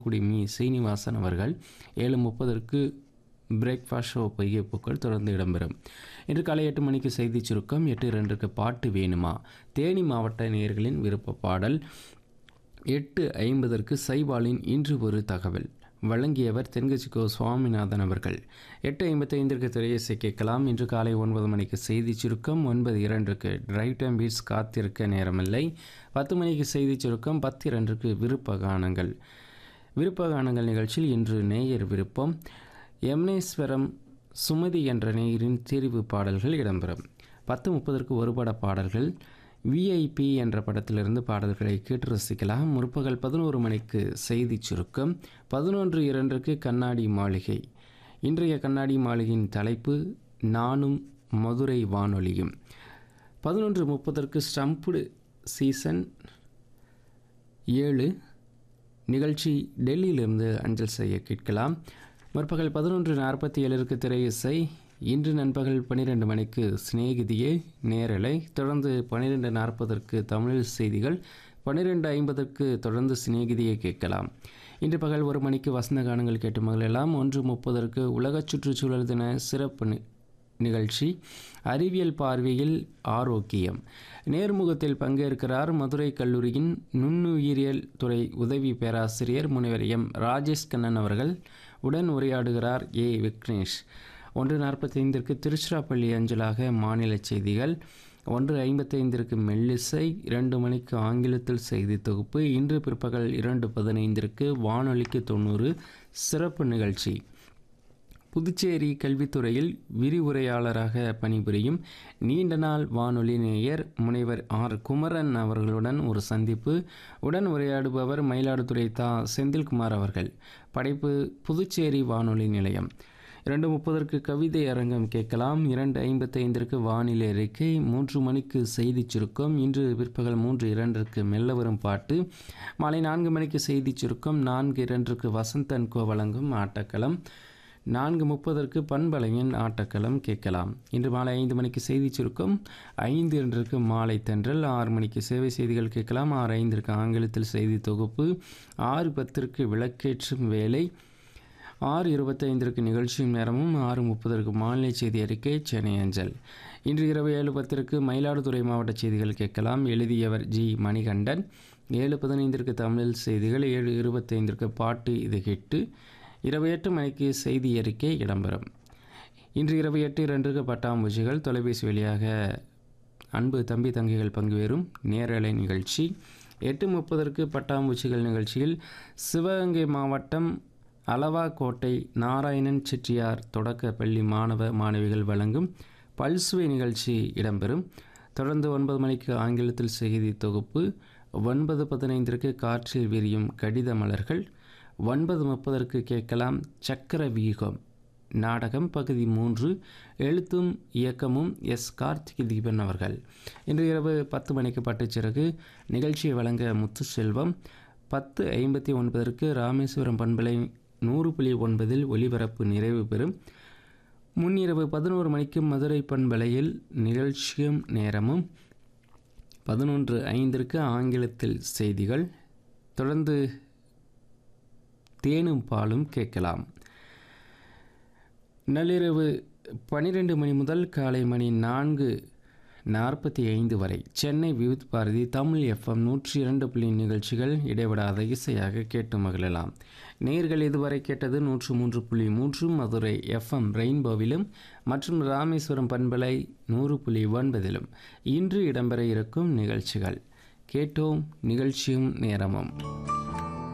குடி மீ சீனிவாசன் அவர்கள் ஏழு முப்பதற்கு பிரேக்ஃபாஸ்ட் ஷோ பொய்கை பூக்கள் தொடர்ந்து இடம்பெறும் இன்று காலை எட்டு மணிக்கு செய்தி சுருக்கம் எட்டு இரண்டுக்கு பாட்டு வேணுமா தேனி மாவட்ட நேயர்களின் விருப்ப பாடல் எட்டு ஐம்பதற்கு சைபாலின் இன்று ஒரு தகவல் வழங்கியவர் தென்கட்சிக்கோ சுவாமிநாதன் அவர்கள் எட்டு ஐம்பத்தைந்திற்கு திரையிசை கேட்கலாம் இன்று காலை ஒன்பது மணிக்கு செய்தி சுருக்கம் ஒன்பது இரண்டுக்கு டிரைவ் டைம் பீட்ஸ் காத்திருக்க நேரமில்லை பத்து மணிக்கு செய்தி சுருக்கம் பத்து இரண்டுக்கு விருப்ப கானங்கள் விருப்ப கானங்கள் நிகழ்ச்சியில் இன்று நேயர் விருப்பம் எம்னேஸ்வரம் சுமதி என்ற நேயரின் தெரிவு பாடல்கள் இடம்பெறும் பத்து முப்பதற்கு ஒருபட பாடல்கள் விஐபி என்ற படத்திலிருந்து பாடல்களை கேட்டு ரசிக்கலாம் முற்பகல் பதினோரு மணிக்கு செய்தி சுருக்கம் பதினொன்று இரண்டுக்கு கண்ணாடி மாளிகை இன்றைய கண்ணாடி மாளிகையின் தலைப்பு நானும் மதுரை வானொலியும் பதினொன்று முப்பதற்கு ஸ்டம்புடு சீசன் ஏழு நிகழ்ச்சி டெல்லியிலிருந்து அஞ்சல் செய்ய கேட்கலாம் முற்பகல் பதினொன்று நாற்பத்தி ஏழிற்கு திரை இசை இன்று நண்பகல் பன்னிரெண்டு மணிக்கு சிநேகிதியே நேரலை தொடர்ந்து பன்னிரெண்டு நாற்பதற்கு தமிழ் செய்திகள் பன்னிரெண்டு ஐம்பதற்கு தொடர்ந்து சிநேகிதியை கேட்கலாம் இன்று பகல் ஒரு மணிக்கு வசந்த கானங்கள் கேட்டு மகளெல்லாம் ஒன்று முப்பதற்கு உலக சுற்றுச்சூழல் தின சிறப்பு நி- நிகழ்ச்சி அறிவியல் பார்வையில் ஆரோக்கியம் நேர்முகத்தில் பங்கேற்கிறார் மதுரை கல்லூரியின் நுண்ணுயிரியல் துறை உதவி பேராசிரியர் முனைவர் எம் ராஜேஷ் கண்ணன் அவர்கள் உடன் உரையாடுகிறார் ஏ விக்னேஷ் ஒன்று நாற்பத்தைந்திற்கு திருச்சிராப்பள்ளி அஞ்சலாக மாநில செய்திகள் ஒன்று ஐம்பத்தைந்திற்கு மெல்லிசை இரண்டு மணிக்கு ஆங்கிலத்தில் செய்தி தொகுப்பு இன்று பிற்பகல் இரண்டு பதினைந்திற்கு வானொலிக்கு தொண்ணூறு சிறப்பு நிகழ்ச்சி புதுச்சேரி கல்வித்துறையில் விரிவுரையாளராக பணிபுரியும் நீண்ட நாள் வானொலி நேயர் முனைவர் ஆர் குமரன் அவர்களுடன் ஒரு சந்திப்பு உடன் உரையாடுபவர் மயிலாடுதுறை தா செந்தில்குமார் அவர்கள் படைப்பு புதுச்சேரி வானொலி நிலையம் இரண்டு முப்பதற்கு கவிதை அரங்கம் கேட்கலாம் இரண்டு ஐம்பத்தைந்திற்கு வானிலை அறிக்கை மூன்று மணிக்கு செய்திச் சுருக்கம் இன்று பிற்பகல் மூன்று இரண்டிற்கு மெல்ல வரும் பாட்டு மாலை நான்கு மணிக்கு செய்திச் சுருக்கம் நான்கு இரண்டிற்கு வசந்தன் கோ வழங்கும் ஆட்டக்களம் நான்கு முப்பதற்கு பண்பலையின் ஆட்டக்களம் கேட்கலாம் இன்று மாலை ஐந்து மணிக்கு செய்திச் சுருக்கம் ஐந்து இரண்டிற்கு மாலை தென்றல் ஆறு மணிக்கு சேவை செய்திகள் கேட்கலாம் ஆறு ஐந்திற்கு ஆங்கிலத்தில் செய்தி தொகுப்பு ஆறு பத்திற்கு விளக்கேற்றும் வேலை ஆறு இருபத்தைந்திற்கு நிகழ்ச்சியும் நேரமும் ஆறு முப்பதற்கு மாநில செய்தி அறிக்கை சென்னை அஞ்சல் இன்று இரவு ஏழு பத்திற்கு மயிலாடுதுறை மாவட்ட செய்திகள் கேட்கலாம் எழுதியவர் ஜி மணிகண்டன் ஏழு பதினைந்திற்கு தமிழில் செய்திகள் ஏழு இருபத்தைந்திற்கு பாட்டு இது ஹிட்டு இரவு எட்டு மணிக்கு செய்தி அறிக்கை இடம்பெறும் இன்று இரவு எட்டு இரண்டுக்கு பட்டாம்பூச்சிகள் தொலைபேசி வழியாக அன்பு தம்பி தங்கைகள் பங்குபெறும் நேரலை நிகழ்ச்சி எட்டு முப்பதற்கு பட்டாம்பூச்சிகள் நிகழ்ச்சியில் சிவகங்கை மாவட்டம் அளவாக்கோட்டை நாராயணன் செட்டியார் தொடக்க பள்ளி மாணவ மாணவிகள் வழங்கும் பல்சுவை நிகழ்ச்சி இடம்பெறும் தொடர்ந்து ஒன்பது மணிக்கு ஆங்கிலத்தில் செய்தி தொகுப்பு ஒன்பது பதினைந்திற்கு காற்றில் விரியும் கடித மலர்கள் ஒன்பது முப்பதற்கு கேட்கலாம் சக்கர வீகம் நாடகம் பகுதி மூன்று எழுத்தும் இயக்கமும் எஸ் கார்த்திக் தீபன் அவர்கள் இன்று இரவு பத்து மணிக்கு பட்டுச்சிறகு நிகழ்ச்சியை வழங்க முத்துசெல்வம் பத்து ஐம்பத்தி ஒன்பதற்கு ராமேஸ்வரம் பண்பலை நூறு புள்ளி ஒன்பதில் ஒலிபரப்பு நிறைவு பெறும் முன்னிரவு பதினோரு மணிக்கு மதுரை பண்பலையில் நிகழ்ச்சியும் நேரமும் பதினொன்று ஐந்திற்கு ஆங்கிலத்தில் செய்திகள் தொடர்ந்து தேனும் பாலும் கேட்கலாம் நள்ளிரவு பன்னிரெண்டு மணி முதல் காலை மணி நான்கு நாற்பத்தி ஐந்து வரை சென்னை விவித் பாரதி தமிழ் எஃப்எம் நூற்றி இரண்டு புள்ளி நிகழ்ச்சிகள் இடைவிடாத இசையாக கேட்டு மகிழலாம் நேர்கள் இதுவரை கேட்டது நூற்று மூன்று புள்ளி மூன்று மதுரை எஃப்எம் ரெயின்போவிலும் மற்றும் ராமேஸ்வரம் பண்பலை நூறு புள்ளி ஒன்பதிலும் இன்று இடம்பெற இருக்கும் நிகழ்ச்சிகள் கேட்டோம் நிகழ்ச்சியும் நேரமும்